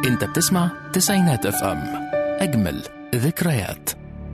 انت بتسمع تسعينات اف ام اجمل ذكريات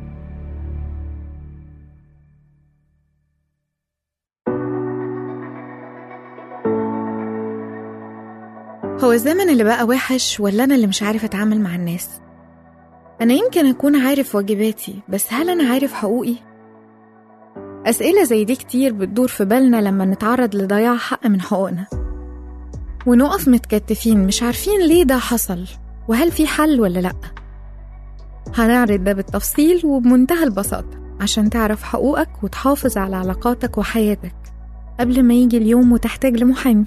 هو الزمن اللي بقى وحش ولا أنا اللي مش عارف أتعامل مع الناس؟ أنا يمكن أكون عارف واجباتي بس هل أنا عارف حقوقي؟ أسئلة زي دي كتير بتدور في بالنا لما نتعرض لضياع حق من حقوقنا ونقف متكتفين مش عارفين ليه ده حصل وهل في حل ولا لأ هنعرض ده بالتفصيل وبمنتهى البساطة عشان تعرف حقوقك وتحافظ على علاقاتك وحياتك قبل ما يجي اليوم وتحتاج لمحامي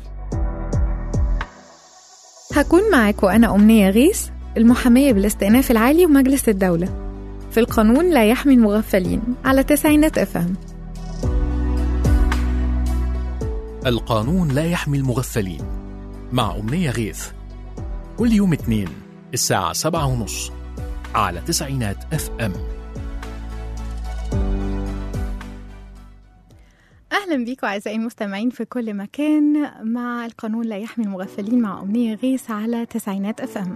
هكون معاك وأنا أمنية غيث المحامية بالاستئناف العالي ومجلس الدولة في القانون لا يحمي المغفلين على تسعينات أفهم القانون لا يحمي المغفلين مع أمنية غيث كل يوم اثنين الساعة سبعة ونص على تسعينات اف ام أهلا بيكم أعزائي المستمعين في كل مكان مع القانون لا يحمي المغفلين مع أمنية غيث على تسعينات أف أم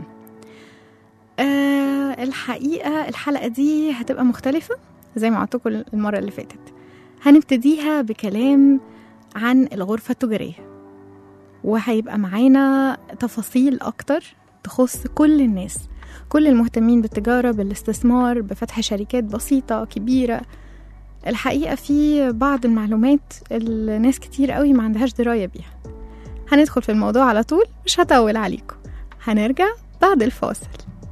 أه الحقيقة الحلقة دي هتبقى مختلفة زي ما قلتلكم المرة اللي فاتت هنبتديها بكلام عن الغرفة التجارية وهيبقى معانا تفاصيل أكتر تخص كل الناس كل المهتمين بالتجارة بالاستثمار بفتح شركات بسيطة كبيرة الحقيقة في بعض المعلومات الناس كتير قوي ما عندهاش دراية بيها هندخل في الموضوع على طول مش هطول عليكم هنرجع بعد الفاصل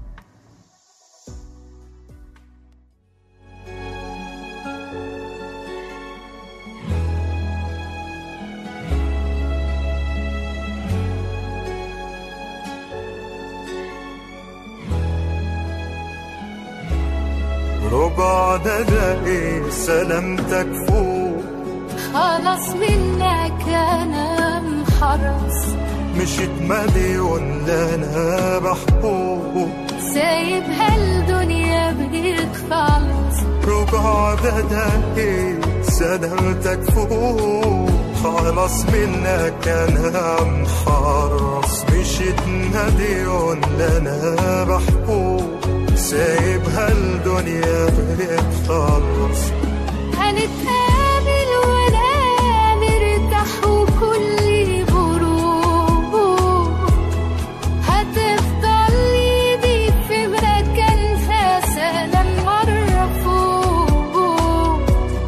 ربع دقايق سلامتك فوق خلاص منك انا محرص مشيت مليون لنا بحقوق سايبها الدنيا بتخلص ربع دقايق سلامتك فوق خلاص منك انا محرص مشيت مليون لنا بحقوق سايبها الدنيا بتخلص هنتقابل ولا نرتاح وكل غروب هتفضل ايدي في مكانها سلام مرة فوق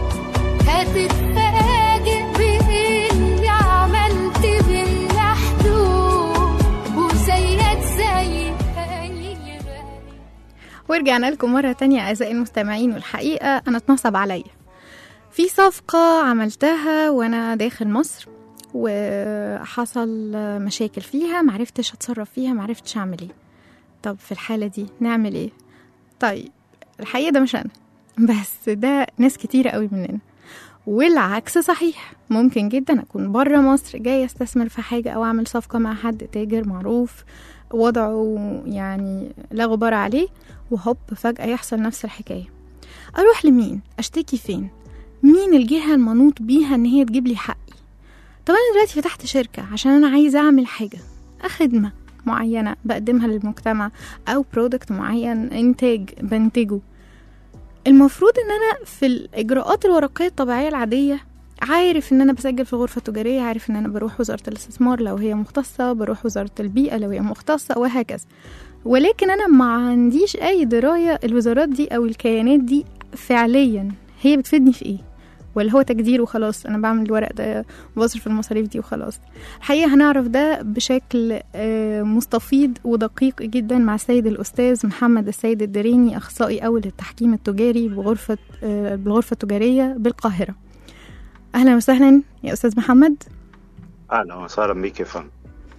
هتتفاجئ بإني عملت بينا حدود وزيك زي أي غريب ورجعنا لكم مرة تانية أعزائي المستمعين والحقيقة أنا اتنصب عليا في صفقة عملتها وأنا داخل مصر وحصل مشاكل فيها معرفتش أتصرف فيها معرفتش أعمل إيه طب في الحالة دي نعمل إيه طيب الحقيقة ده مش أنا بس ده ناس كتيرة قوي مننا والعكس صحيح ممكن جدا أكون برا مصر جاي أستثمر في حاجة أو أعمل صفقة مع حد تاجر معروف وضعه يعني لا غبار عليه وهوب فجأة يحصل نفس الحكاية أروح لمين؟ أشتكي فين؟ مين الجهة المنوط بيها إن هي تجيب لي حقي؟ طب أنا دلوقتي فتحت شركة عشان أنا عايزة أعمل حاجة خدمة معينة بقدمها للمجتمع أو برودكت معين إنتاج بنتجه المفروض إن أنا في الإجراءات الورقية الطبيعية العادية عارف ان انا بسجل في الغرفه التجاريه عارف ان انا بروح وزاره الاستثمار لو هي مختصه بروح وزاره البيئه لو هي مختصه وهكذا ولكن انا ما عنديش اي درايه الوزارات دي او الكيانات دي فعليا هي بتفيدني في ايه ولا هو تجدير وخلاص انا بعمل الورق ده وبصرف المصاريف دي وخلاص الحقيقه هنعرف ده بشكل آه، مستفيض ودقيق جدا مع السيد الاستاذ محمد السيد الدريني اخصائي اول التحكيم التجاري بغرفه آه، بالغرفه التجاريه بالقاهره اهلا وسهلا يا استاذ محمد اهلا وسهلا بيك يا فندم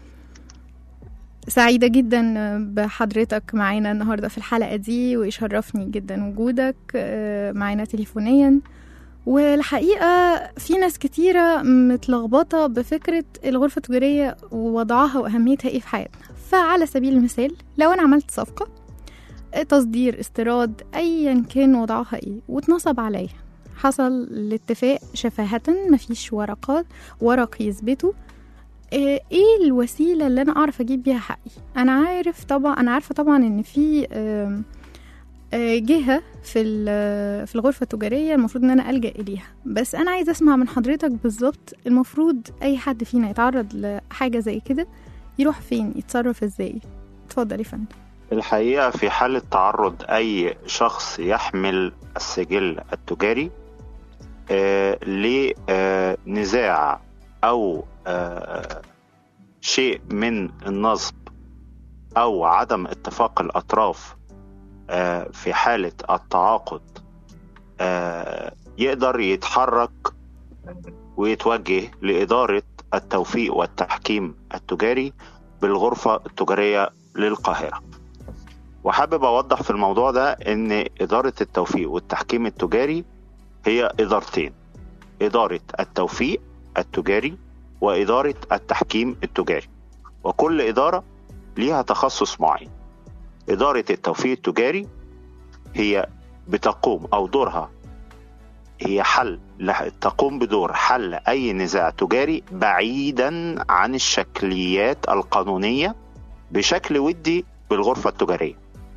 سعيدة جدا بحضرتك معانا النهاردة في الحلقة دي ويشرفني جدا وجودك آه، معانا تليفونيا والحقيقة في ناس كتيرة متلخبطة بفكرة الغرفة التجارية ووضعها وأهميتها إيه في حياتنا فعلى سبيل المثال لو أنا عملت صفقة آه، تصدير استيراد أيا كان وضعها إيه واتنصب عليا حصل الاتفاق شفاهة مفيش ورقات ورق يثبته آه، ايه الوسيله اللي انا اعرف اجيب بيها حقي انا عارف طبعا انا عارفه طبعا ان في آم، آه، جهه في ال- في الغرفه التجاريه المفروض ان انا الجا اليها بس انا عايزه اسمع من حضرتك بالظبط المفروض اي حد فينا يتعرض لحاجه زي كده يروح فين يتصرف ازاي اتفضل يا فندم الحقيقة في حالة تعرض أي شخص يحمل السجل التجاري آه، لنزاع أو آه، شيء من النصب أو عدم اتفاق الأطراف آه، في حالة التعاقد آه، يقدر يتحرك ويتوجه لإدارة التوفيق والتحكيم التجاري بالغرفة التجارية للقاهرة وحابب أوضح في الموضوع ده إن إدارة التوفيق والتحكيم التجاري هي إدارتين إدارة التوفيق التجاري وإدارة التحكيم التجاري وكل إدارة ليها تخصص معين إدارة التوفيق التجاري هي بتقوم أو دورها هي حل لا- تقوم بدور حل أي نزاع تجاري بعيدا عن الشكليات القانونية بشكل ودي بالغرفة التجارية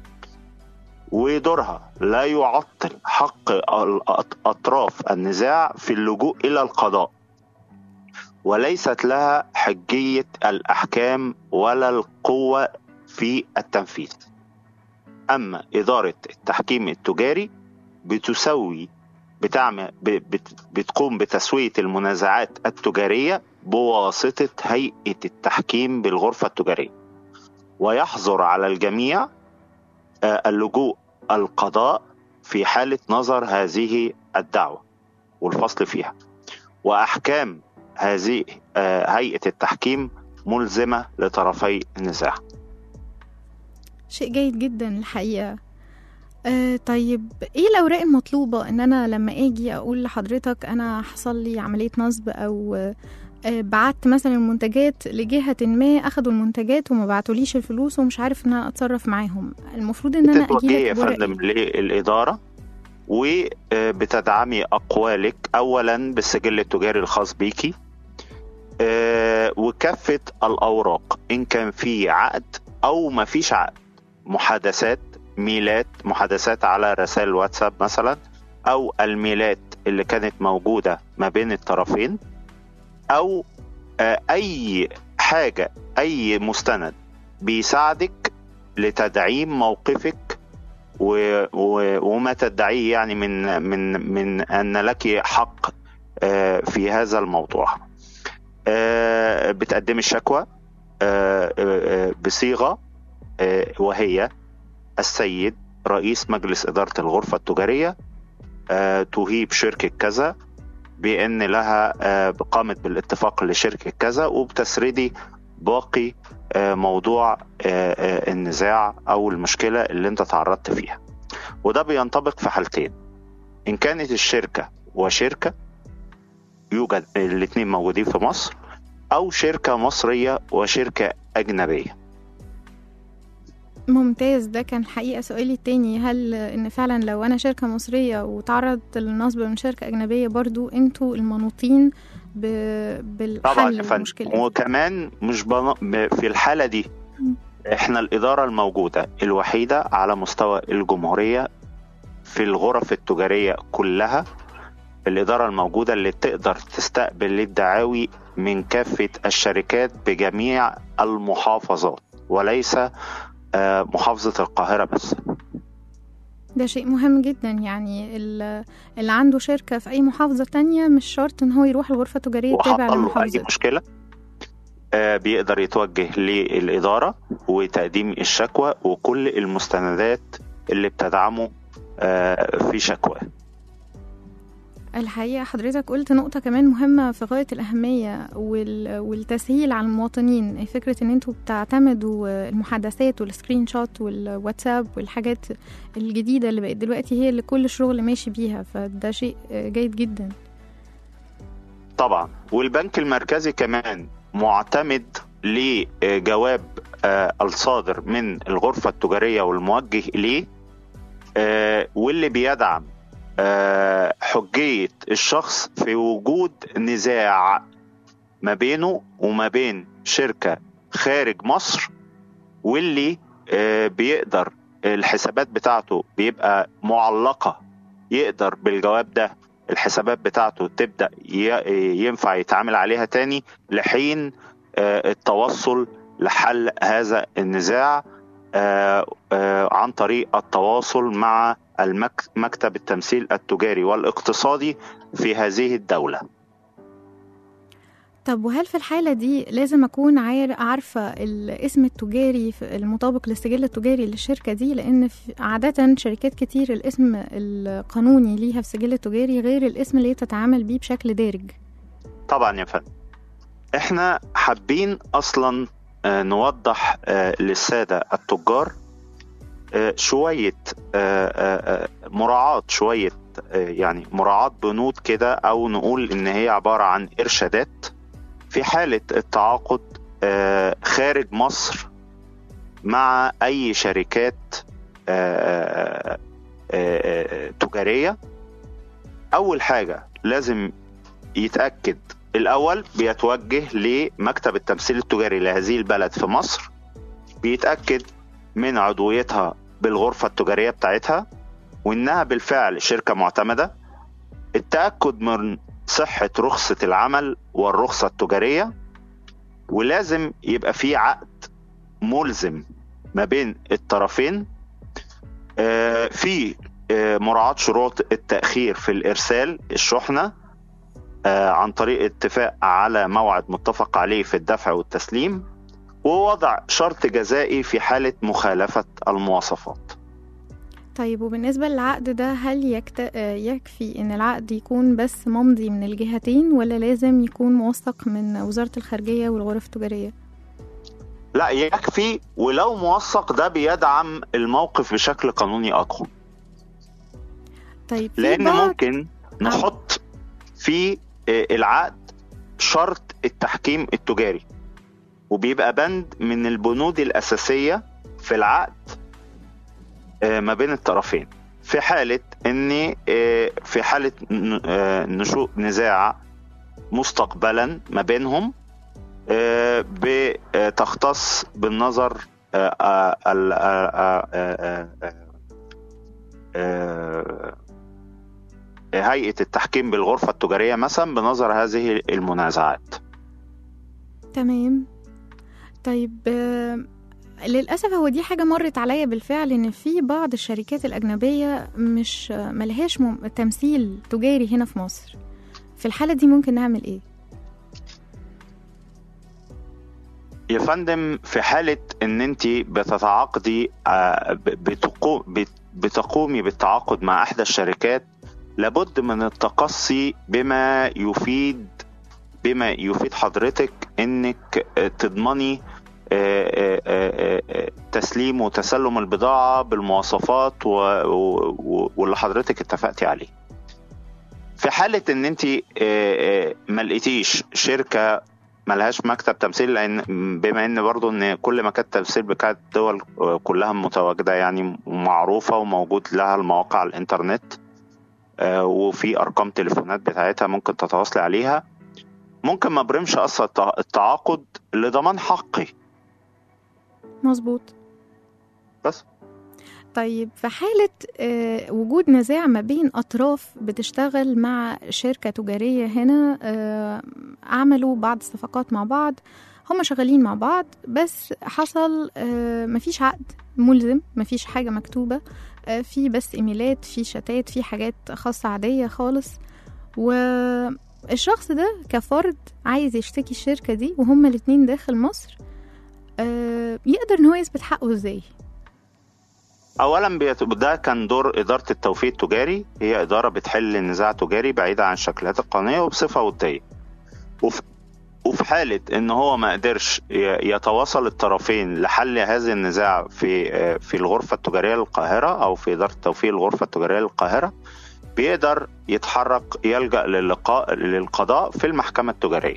ودورها لا يعطل حق الأط- أطراف النزاع في اللجوء إلى القضاء وليست لها حجية الأحكام ولا القوة في التنفيذ أما إدارة التحكيم التجاري بتسوي بتعمل ب- بت- بتقوم بتسوية المنازعات التجارية بواسطة هيئة التحكيم بالغرفة التجارية ويحظر على الجميع آه، اللجوء القضاء في حالة نظر هذه الدعوة والفصل فيها وأحكام هذه آه، هيئة التحكيم ملزمة لطرفي النزاع شيء جيد جدا الحقيقة آه طيب ايه الأوراق المطلوبة ان انا لما اجي اقول لحضرتك انا حصل لي عملية نصب او آه آه، بعت مثلا المنتجات لجهة ما اخدوا المنتجات وما بعتوليش الفلوس ومش عارف ان انا اتصرف معاهم المفروض ان انا اجي بتتوجهي يا لك بورق فندم إيه؟ للإدارة وبتدعمي أقوالك أولا بالسجل التجاري الخاص بيكي آه، وكافة الأوراق إن كان في عقد أو ما فيش عقد محادثات ميلات محادثات على رسائل واتساب مثلا أو الميلات اللي كانت موجودة ما بين الطرفين أو آه، أي حاجة أي مستند بيساعدك لتدعيم موقفك و... و... وما تدعيه يعني من من من ان لك حق آه، في هذا الموضوع. آه، بتقدمي الشكوى آه، آه، بصيغه آه، وهي السيد رئيس مجلس اداره الغرفه التجاريه آه، تهيب شركه كذا بان لها آه، قامت بالاتفاق لشركه كذا وبتسردي باقي آه، موضوع آه، آه، النزاع او المشكله اللي انت تعرضت فيها وده بينطبق في حالتين ان كانت الشركه وشركه يوجد الاثنين موجودين في مصر او شركه مصريه وشركه اجنبيه ممتاز ده كان الحقيقة سؤالي التاني هل ان فعلا لو انا شركة مصرية وتعرضت للنصب من شركة اجنبية برضو انتوا المنوطين ب... طبعا بالحل يا فندم المشكلة دي؟ وكمان مش بن... ب- في الحاله دي مم. احنا الاداره الموجوده الوحيده على مستوى الجمهوريه في الغرف التجاريه كلها الاداره الموجوده اللي تقدر تستقبل الدعاوي من كافه الشركات بجميع المحافظات وليس آه، محافظه القاهره بس ده شيء مهم جدا يعني ال- اللي عنده شركة في أي محافظة تانية مش شرط إن هو يروح الغرفة التجارية التابعة وحصل له للمحافظة اي دي. مشكله آه، بيقدر يتوجه للاداره وتقديم الشكوى وكل المستندات اللي بتدعمه آه، في شكوى الحقيقة حضرتك قلت نقطة كمان مهمة في غاية الأهمية وال... والتسهيل على المواطنين فكرة إن انتوا بتعتمدوا المحادثات والسكرين شوت والواتساب والحاجات الجديدة اللي بقت دلوقتي هي اللي كل الشغل ماشي بيها فده شيء جيد جدا طبعا والبنك المركزي كمان معتمد لجواب آه، الصادر من الغرفة التجارية والموجه إليه آه، واللي بيدعم آه، حجية الشخص في وجود نزاع ما بينه وما بين شركة خارج مصر واللي آه، بيقدر الحسابات بتاعته بيبقى معلقة يقدر بالجواب ده الحسابات بتاعته تبدأ ي- ينفع يتعامل عليها تاني لحين آه، التوصل لحل هذا النزاع آه، آه، عن طريق التواصل مع المك- مكتب التمثيل التجاري والاقتصادي في هذه الدولة طب وهل في الحالة دي لازم أكون عار- عارفة الاسم التجاري في- المطابق للسجل التجاري للشركة دي لأن في- عادة شركات كتير الاسم القانوني ليها في السجل التجاري غير الاسم اللي هي بتتعامل بيه بشكل دارج طبعا يا فندم احنا حابين اصلا آه، نوضح آه، للساده التجار آه، شويه آه، آه، آه، مراعاه شويه آه، يعني مراعاه بنود كده او نقول ان هي عباره عن ارشادات في حاله التعاقد آه، خارج مصر مع اي شركات آه، آه، آه، تجاريه اول حاجه لازم يتاكد الاول بيتوجه لمكتب التمثيل التجاري لهذه البلد في مصر بيتاكد من عضويتها بالغرفه التجاريه بتاعتها وانها بالفعل شركه معتمده التاكد من صحه رخصه العمل والرخصه التجاريه ولازم يبقى في عقد ملزم ما بين الطرفين آه، في آه، مراعاة شروط التأخير في الإرسال الشحنة آه، عن طريق اتفاق على موعد متفق عليه في الدفع والتسليم ووضع شرط جزائي في حالة مخالفة المواصفات طيب وبالنسبة للعقد ده هل يكت... آه، يكفي إن العقد يكون بس ممضي من الجهتين ولا لازم يكون موثق من وزارة الخارجية والغرف التجارية؟ لا يكفي ولو موثق ده بيدعم الموقف بشكل قانوني أقوى طيب في لأن بعض- ممكن نحط في آه، العقد شرط التحكيم التجاري وبيبقى بند من البنود الأساسية في العقد آه، ما بين الطرفين في حالة ان آه، في حالة ن- آه، نشوء نزاع مستقبلا ما بينهم آه، بتختص بالنظر آه، آه، ال- آه، آه، آه، آه، آه، هيئة التحكيم بالغرفة التجارية مثلا بنظر هذه المنازعات تمام طيب آه، للأسف هو دي حاجة مرت عليا بالفعل إن في بعض الشركات الأجنبية مش آه، ملهاش مم- تمثيل تجاري هنا في مصر في الحالة دي ممكن نعمل إيه؟ يا فندم في حالة ان انت بتتعاقدي آه، ب- بتقو- بت- بتقومي بالتعاقد مع احدى الشركات لابد من التقصي بما يفيد بما يفيد حضرتك انك آه، تضمني آه، آه، آه، آه، تسليم وتسلم البضاعة بالمواصفات و- و- و- واللي حضرتك اتفقتي عليه في حالة ان انت ما لقيتيش شركة ملهاش مكتب تمثيل لان بما ان برضو ان كل مكاتب تمثيل بتاعت الدول كلها متواجده يعني معروفه وموجود لها المواقع على الانترنت آه، وفي ارقام تليفونات بتاعتها ممكن تتواصلي عليها ممكن ما برمش اصلا التع- التعاقد لضمان حقي مظبوط بس طيب في حالة آه، وجود نزاع ما بين أطراف بتشتغل مع شركة تجارية هنا آه، عملوا بعض الصفقات مع بعض هما شغالين مع بعض بس حصل آه، مفيش عقد ملزم مفيش حاجة مكتوبة آه، في بس إيميلات في شتات في حاجات خاصة عادية خالص والشخص ده كفرد عايز يشتكي الشركة دي وهما الاتنين داخل مصر آه، يقدر ان هو يثبت حقه ازاي اولا بيت- ده كان دور اداره التوفيق التجاري هي اداره بتحل نزاع تجاري بعيده عن الشكلات القانونيه وبصفه وديه وفي وفي حالة إن هو ما قدرش ي- يتواصل الطرفين لحل هذا النزاع في آه، في الغرفة التجارية للقاهرة أو في إدارة التوفيق الغرفة التجارية للقاهرة بيقدر يتحرك يلجأ للقاء للقضاء في المحكمة التجارية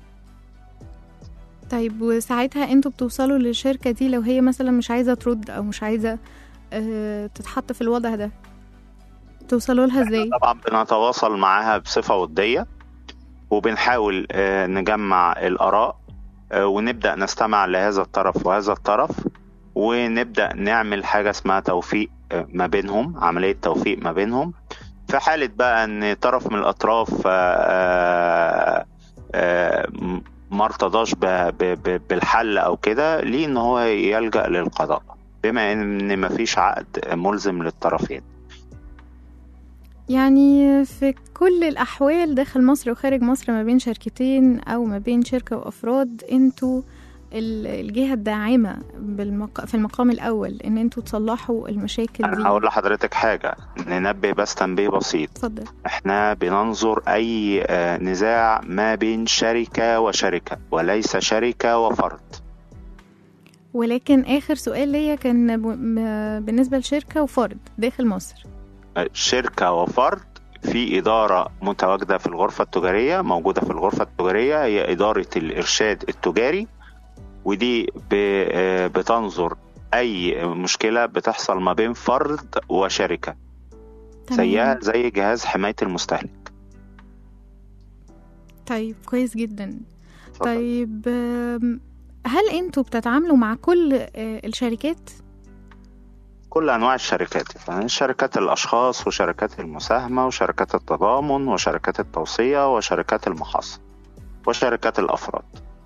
طيب وساعتها انتوا بتوصلوا للشركة دي لو هي مثلا مش عايزة ترد او مش عايزة اه تتحط في الوضع ده توصلوا لها ازاي طبعا بنتواصل معاها بصفة ودية وبنحاول آه، نجمع الآراء آه، ونبدأ نستمع لهذا الطرف وهذا الطرف ونبدأ نعمل حاجة اسمها توفيق آه، ما بينهم عملية توفيق ما بينهم في حالة بقى ان طرف من الأطراف آه، آه، آه، م- ما ارتضاش ب- ب- ب- بالحل أو كده ليه ان هو يلجأ للقضاء بما ان مفيش عقد ملزم للطرفين يعني في كل الأحوال داخل مصر وخارج مصر ما بين شركتين أو ما بين شركة وأفراد انتوا ال- الجهة الداعمة بالمق... في المقام الأول إن انتوا تصلحوا المشاكل دي انا هقول لحضرتك حاجة ننبه بس تنبيه بسيط اتفضل احنا بننظر اي آه، نزاع ما بين شركة وشركة وليس شركة وفرد ولكن آخر سؤال ليا كان ب... م- بالنسبة لشركة وفرد داخل مصر آه، شركة وفرد في إدارة متواجدة في الغرفة التجارية موجودة في الغرفة التجارية هي إدارة الإرشاد التجاري ودي ب- آه، بتنظر أي مشكلة بتحصل ما بين فرد وشركة تمام. زيها زي جهاز حماية المستهلك طيب كويس جدا اتفضل. طيب آم، هل انتوا بتتعاملوا مع كل آه، الشركات كل انواع الشركات يعني شركات الاشخاص وشركات المساهمه وشركات التضامن وشركات التوصيه وشركات المحاصصه وشركات الافراد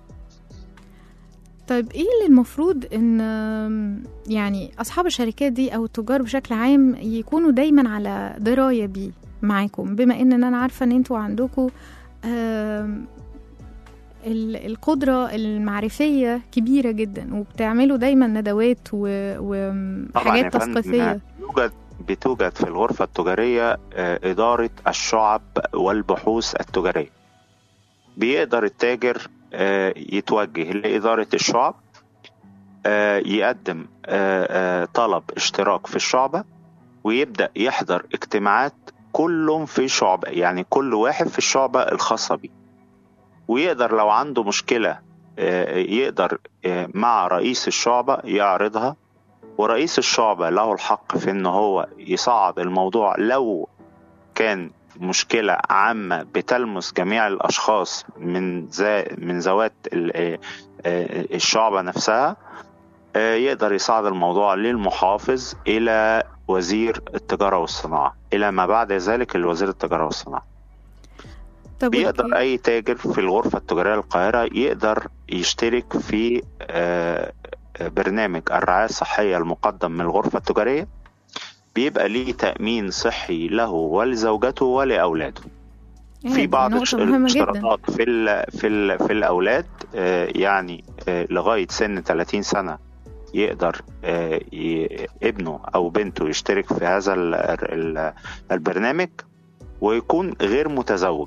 طيب ايه اللي المفروض ان آم، يعني اصحاب الشركات دي او التجار بشكل عام يكونوا دايما على درايه بيه معاكم بما ان انا عارفه ان انتوا عندكم آم، ال- القدرة المعرفية كبيرة جدا وبتعملوا دايما ندوات و- طبعا يا وحاجات فندم تثقيفية يوجد بتوجد في الغرفه التجاريه آه، اداره الشعب والبحوث التجاريه بيقدر التاجر آه، يتوجه لاداره الشعب آه، يقدم آه، آه، طلب اشتراك في الشعبه ويبدا يحضر اجتماعات كل في شعبة يعني كل واحد في الشعبة الخاصة بيه ويقدر لو عنده مشكلة آه، يقدر آه، مع رئيس الشعبة يعرضها ورئيس الشعبة له الحق في ان هو يصعد الموضوع لو كان مشكلة عامة بتلمس جميع الأشخاص من ذا من ذوات ال- آه، آه، الشعبة نفسها آه، يقدر يصعد الموضوع للمحافظ إلى وزير التجارة والصناعة إلى ما بعد ذلك لوزير التجارة والصناعة طب بيقدر والإيه؟ أي تاجر في الغرفة التجارية للقاهرة يقدر يشترك في آه، برنامج الرعاية الصحية المقدم من الغرفة التجارية بيبقى ليه تأمين صحي له ولزوجته ولأولاده يعني في دي بعض نقطة الش- مهمة جدا الاشتراطات في ال في ال في الاولاد آه، يعني آه، لغايه سن 30 سنه يقدر آه، ي- ابنه او بنته يشترك في هذا ال- ال- البرنامج ويكون غير متزوج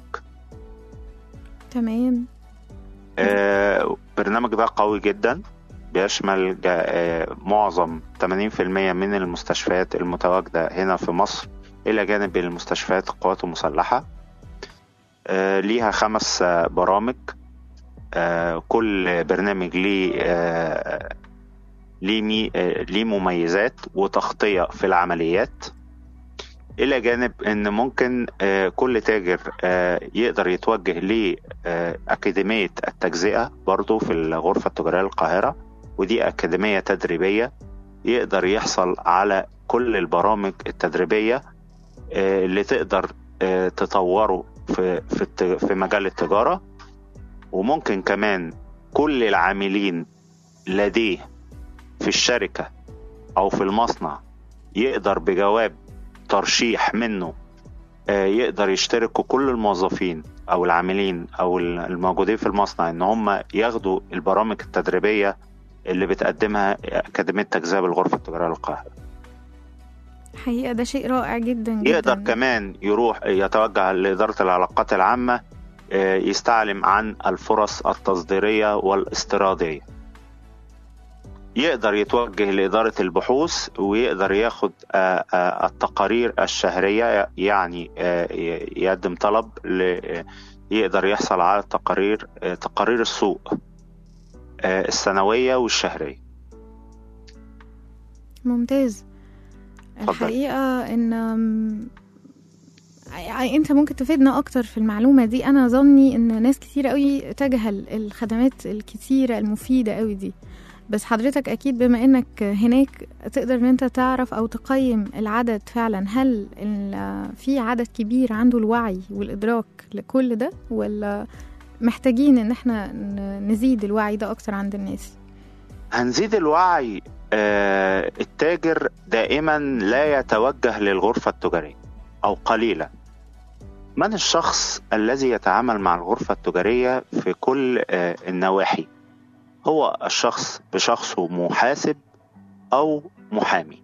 تمام آه، البرنامج ده قوي جدا بيشمل جا- آه، معظم 80% من المستشفيات المتواجدة هنا في مصر إلى جانب المستشفيات القوات المسلحة آه، ليها خمس آه، برامج آه، كل برنامج ليه آه، ليه مي- آه، ليه مميزات وتغطية في العمليات إلى جانب إن ممكن آه، كل تاجر آه، يقدر يتوجه لأكاديمية التجزئة برضو في الغرفة التجارية للقاهرة ودي أكاديمية تدريبية يقدر يحصل على كل البرامج التدريبية آه، اللي تقدر آه، تطوره في في الت- في مجال التجارة وممكن كمان كل العاملين لديه في الشركة أو في المصنع يقدر بجواب ترشيح منه آه، يقدر يشتركوا كل الموظفين أو العاملين أو الموجودين في المصنع إن هم ياخدوا البرامج التدريبية اللي بتقدمها أكاديمية تجزئة بالغرفة التجارية للقاهرة حقيقة ده شيء رائع جدا جدا يقدر كمان يروح يتوجه لإدارة العلاقات العامة آه، يستعلم عن الفرص التصديرية والاستيرادية يقدر يتوجه لإدارة البحوث ويقدر ياخد آه، آه، التقارير الشهرية يعني آه، ي- يقدم طلب ل- يقدر يحصل على التقارير آه، تقارير السوق آه، السنوية والشهرية ممتاز اتفضل. الحقيقة ان أم، ع- انت ممكن تفيدنا اكتر في المعلومه دي انا ظني ان ناس كتير قوي تجهل الخدمات الكتيره المفيده قوي دي بس حضرتك اكيد بما انك هناك تقدر ان انت تعرف او تقيم العدد فعلا هل ال- في عدد كبير عنده الوعي والادراك لكل ده ولا محتاجين ان احنا ن- نزيد الوعي ده اكتر عند الناس هنزيد الوعي آه، التاجر دائما لا يتوجه للغرفة التجارية أو قليلا من الشخص الذي يتعامل مع الغرفة التجارية في كل آه، النواحي هو الشخص بشخصه محاسب أو محامي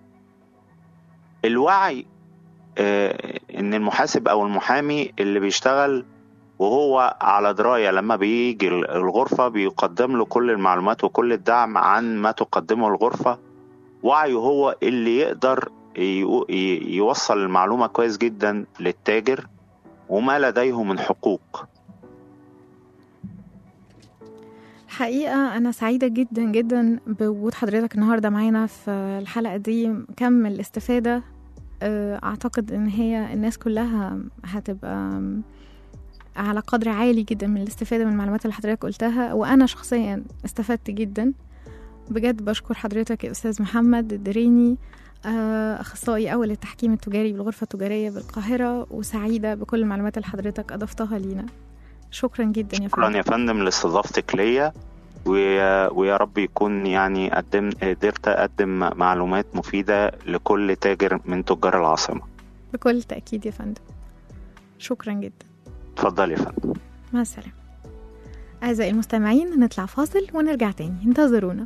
الوعي آه، إن المحاسب أو المحامي اللي بيشتغل وهو على دراية لما بيجي الغرفة بيقدم له كل المعلومات وكل الدعم عن ما تقدمه الغرفة وعيه هو اللي يقدر يو- ي- يوصل المعلومة كويس جدا للتاجر وما لديه من حقوق الحقيقة أنا سعيدة جدا جدا بوجود حضرتك النهاردة معانا في الحلقة دي كم الاستفادة آه، أعتقد إن هي الناس كلها هتبقى على قدر عالي جدا من الاستفادة من المعلومات اللي حضرتك قلتها وأنا شخصيا استفدت جدا بجد بشكر حضرتك يا أستاذ محمد الدريني آه، أخصائي أول التحكيم التجاري بالغرفة التجارية بالقاهرة وسعيدة بكل المعلومات اللي حضرتك أضفتها لينا شكرا جدا يا شكرا فندم يا فندم لاستضافتك ليا ويا, ويا رب يكون يعني قدم قدرت أقدم معلومات مفيدة لكل تاجر من تجار العاصمة بكل تأكيد يا فندم شكرا جدا اتفضل يا فندم مع السلامة أعزائي المستمعين نطلع فاصل ونرجع تاني انتظرونا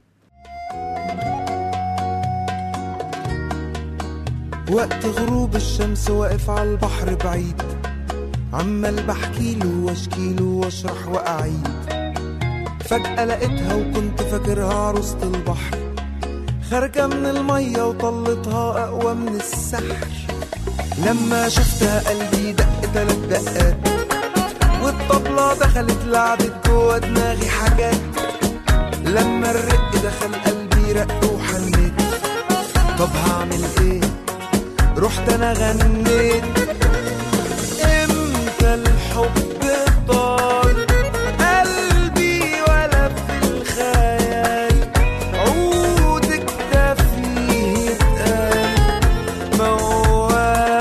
وقت غروب الشمس واقف على البحر بعيد عمال بحكيله واشكيله واشرح واعيد فجأة لقيتها وكنت فاكرها عروسة البحر خارجة من المية وطلتها أقوى من السحر لما شفتها قلبي دق تلات دقات والطبلة دخلت لعبت جوا دماغي حاجات لما الرق دخل قلبي رق وحنيت طب هعمل ايه رحت انا غنيت امتى الحب طال قلبي ولا في الخيال عودك ده فيه اتقال موال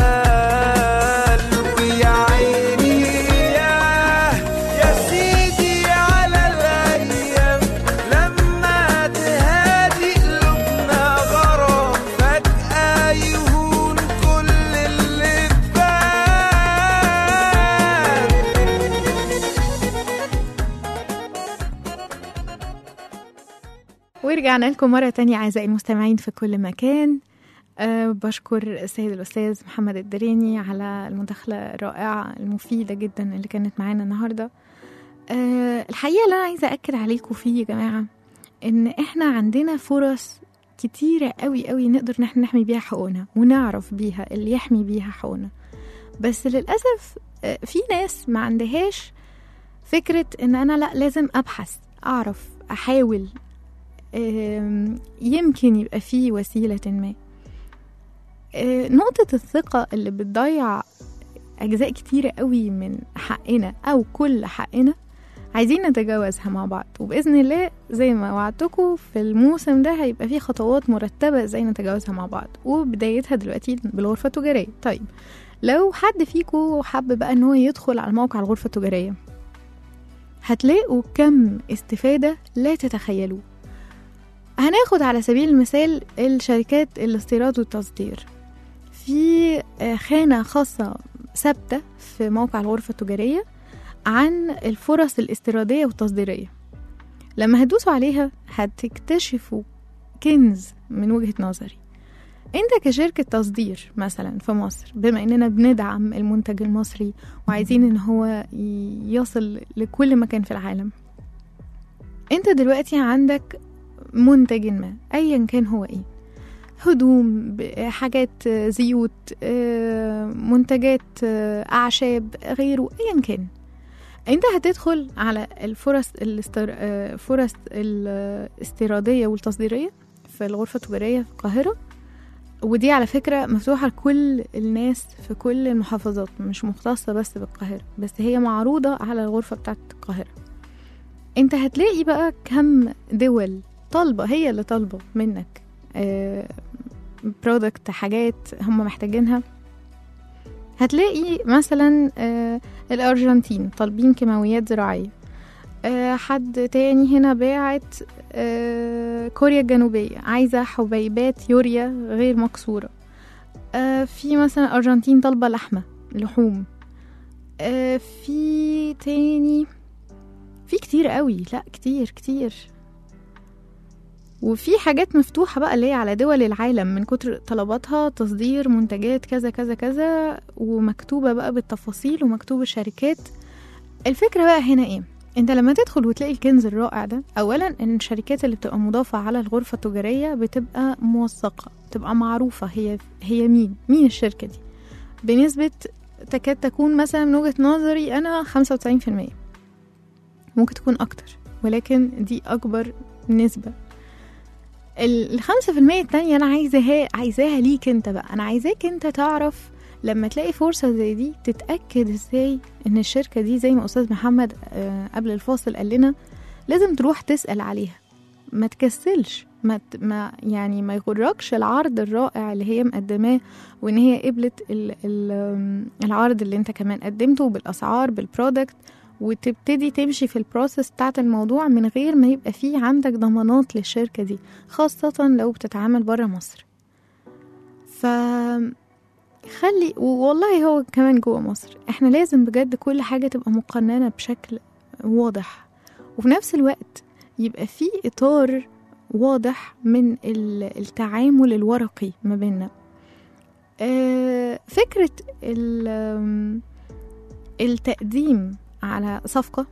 ويا عيني يا يا سيدي على الايام لما تهادي قلوبنا غرام فجأة يهون كل اللي فات ورجعنا لكم مرة تانية أعزائي المستمعين في كل مكان أه بشكر السيد الأستاذ محمد الدريني على المداخلة الرائعة المفيدة جدا اللي كانت معانا النهاردة أه الحقيقة اللي أنا عايزة أكد عليكم فيه يا جماعة إن إحنا عندنا فرص كتيرة قوي قوي نقدر إن إحنا نحمي بيها حقوقنا ونعرف بيها اللي يحمي بيها حقوقنا بس للأسف آه، في ناس ما عندهاش فكرة إن أنا لأ لازم أبحث أعرف أحاول آم، يمكن يبقى فيه وسيلة ما آه، نقطة الثقة اللي بتضيع أجزاء كتيرة قوي من حقنا أو كل حقنا عايزين نتجاوزها مع بعض وبإذن الله زي ما وعدتكم في الموسم ده هيبقى فيه خطوات مرتبة ازاي نتجاوزها مع بعض وبدايتها دلوقتي بالغرفة التجارية طيب لو حد فيكم حب بقى ان هو يدخل على موقع الغرفة التجارية هتلاقوا كم استفادة لا تتخيلوه هناخد على سبيل المثال الشركات الاستيراد والتصدير في آه، خانة خاصة ثابتة في موقع الغرفة التجارية عن الفرص الاستيرادية والتصديرية لما هتدوسوا عليها هتكتشفوا كنز من وجهة نظري انت كشركة تصدير مثلا في مصر بما اننا بندعم المنتج المصري وعايزين ان هو ي- يصل لكل مكان في العالم انت دلوقتي عندك منتج ما ايا كان هو ايه هدوم ب- حاجات آه، زيوت آه، منتجات آه، اعشاب غيره ايا كان انت هتدخل على الفرص الاستر... آه، فرص الاستيراديه والتصديريه في الغرفه التجاريه في القاهره ودي على فكرة مفتوحة لكل الناس في كل المحافظات مش مختصة بس بالقاهرة بس هي معروضة على الغرفة بتاعت القاهرة انت هتلاقي بقى كم دول طالبة هي اللي طالبة منك برودكت حاجات هم محتاجينها هتلاقي مثلا آه، الأرجنتين طالبين كيماويات زراعية آه، حد تاني هنا باعت آه، كوريا الجنوبية عايزة حبيبات يوريا غير مكسورة آه، في مثلا الأرجنتين طالبة لحمة لحوم آه، في تاني في كتير قوي لا كتير كتير وفي حاجات مفتوحة بقى اللي هي على دول العالم من كتر طلباتها تصدير منتجات كذا كذا كذا ومكتوبة بقى بالتفاصيل ومكتوب الشركات الفكرة بقى هنا ايه انت لما تدخل وتلاقي الكنز الرائع ده اولا ان الشركات اللي بتبقى مضافة على الغرفة التجارية بتبقى موثقة بتبقى معروفة هي هي مين مين الشركة دي بنسبة تكاد تكون مثلا من وجهة نظري انا 95% ممكن تكون اكتر ولكن دي اكبر نسبة ال- الخمسة في المية التانية أنا عايزاها عايزاها ليك أنت بقى أنا عايزاك أنت تعرف لما تلاقي فرصة زي دي تتأكد ازاي إن الشركة دي زي ما أستاذ محمد آه، قبل الفاصل قال لنا لازم تروح تسأل عليها ما تكسلش ما, ت- ما يعني ما يغركش العرض الرائع اللي هي مقدماه وان هي قبلت ال ال العرض اللي انت كمان قدمته بالاسعار بالبرودكت وتبتدي تمشي في البروسيس بتاعت الموضوع من غير ما يبقى فيه عندك ضمانات للشركة دي خاصة لو بتتعامل برا مصر ف خلي والله هو كمان جوه مصر احنا لازم بجد كل حاجة تبقى مقننة بشكل واضح وفي نفس الوقت يبقى في إطار واضح من ال- التعامل الورقي ما بيننا آه، فكرة ال- آم، التقديم على صفقة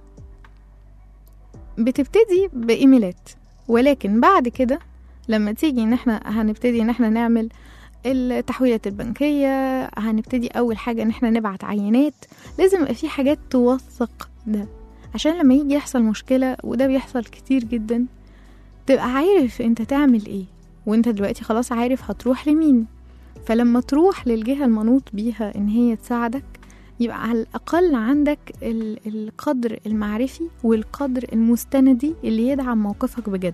بتبتدي بإيميلات ولكن بعد كده لما تيجي ان احنا هنبتدي ان احنا نعمل التحويلات البنكية هنبتدي أول حاجة إن احنا نبعت عينات لازم يبقى في حاجات توثق ده عشان لما يجي يحصل مشكلة وده بيحصل كتير جدا تبقى عارف انت تعمل ايه وانت دلوقتي خلاص عارف هتروح لمين فلما تروح للجهة المنوط بيها ان هي تساعدك يبقى على الأقل عندك ال- القدر المعرفي والقدر المستندي اللي يدعم موقفك بجد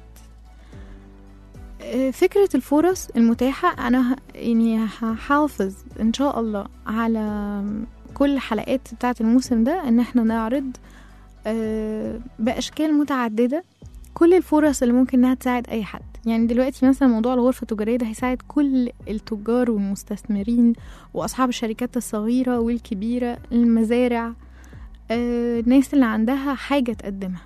آه، فكرة الفرص المتاحة أنا ه- يعني هحافظ إن شاء الله على كل حلقات بتاعة الموسم ده إن احنا نعرض آه، بأشكال متعددة كل الفرص اللي ممكن إنها تساعد أي حد يعني دلوقتي مثلا موضوع الغرفة التجارية ده هيساعد كل التجار والمستثمرين وأصحاب الشركات الصغيرة والكبيرة المزارع آه، الناس اللي عندها حاجة تقدمها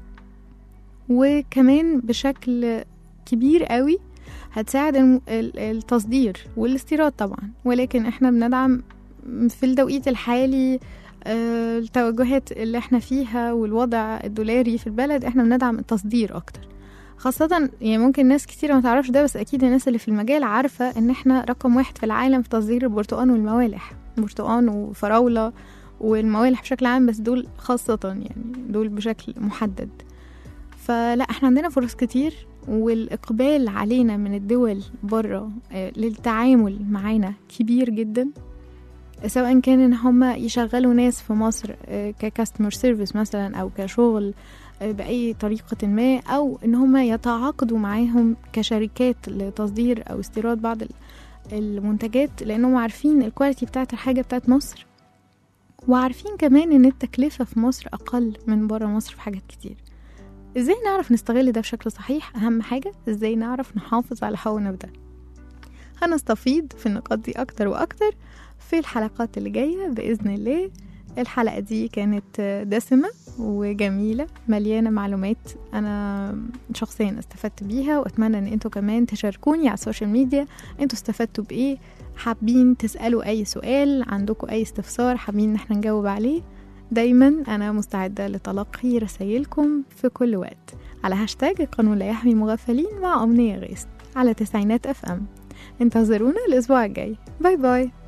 وكمان بشكل كبير قوي هتساعد الم- ال- التصدير والاستيراد طبعا ولكن احنا بندعم في التوقيت الحالي آه، التوجهات اللي احنا فيها والوضع الدولاري في البلد احنا بندعم التصدير اكتر خاصة يعني ممكن ناس كتير ما تعرفش ده بس أكيد الناس اللي في المجال عارفة إن إحنا رقم واحد في العالم في تصدير البرتقال والموالح برتقال وفراولة والموالح بشكل عام بس دول خاصة يعني دول بشكل محدد فلا احنا عندنا فرص كتير والإقبال علينا من الدول بره آه، للتعامل معانا كبير جدا سواء كان ان هم يشغلوا ناس في مصر ككاستمر سيرفيس مثلا او كشغل آه، بأي طريقة ما أو إن هم يتعاقدوا معاهم كشركات لتصدير أو استيراد بعض ال- المنتجات لأنهم عارفين الكواليتي بتاعت الحاجة بتاعت مصر وعارفين كمان إن التكلفة في مصر أقل من برا مصر في حاجات كتير ازاي نعرف نستغل ده بشكل صحيح أهم حاجة ازاي نعرف نحافظ على حقوقنا بده هنستفيض في النقاط دي أكتر وأكتر في الحلقات اللي جاية بإذن الله الحلقة دي كانت دسمة وجميلة مليانة معلومات أنا شخصيا استفدت بيها وأتمنى أن أنتوا كمان تشاركوني على السوشيال ميديا أنتوا استفدتوا بإيه حابين تسألوا أي سؤال عندكم أي استفسار حابين إن احنا نجاوب عليه دايما أنا مستعدة لتلقي رسائلكم في كل وقت على هاشتاج القانون لا يحمي المغفلين مع أمنية غيث على تسعينات أف أم انتظرونا الأسبوع الجاي باي باي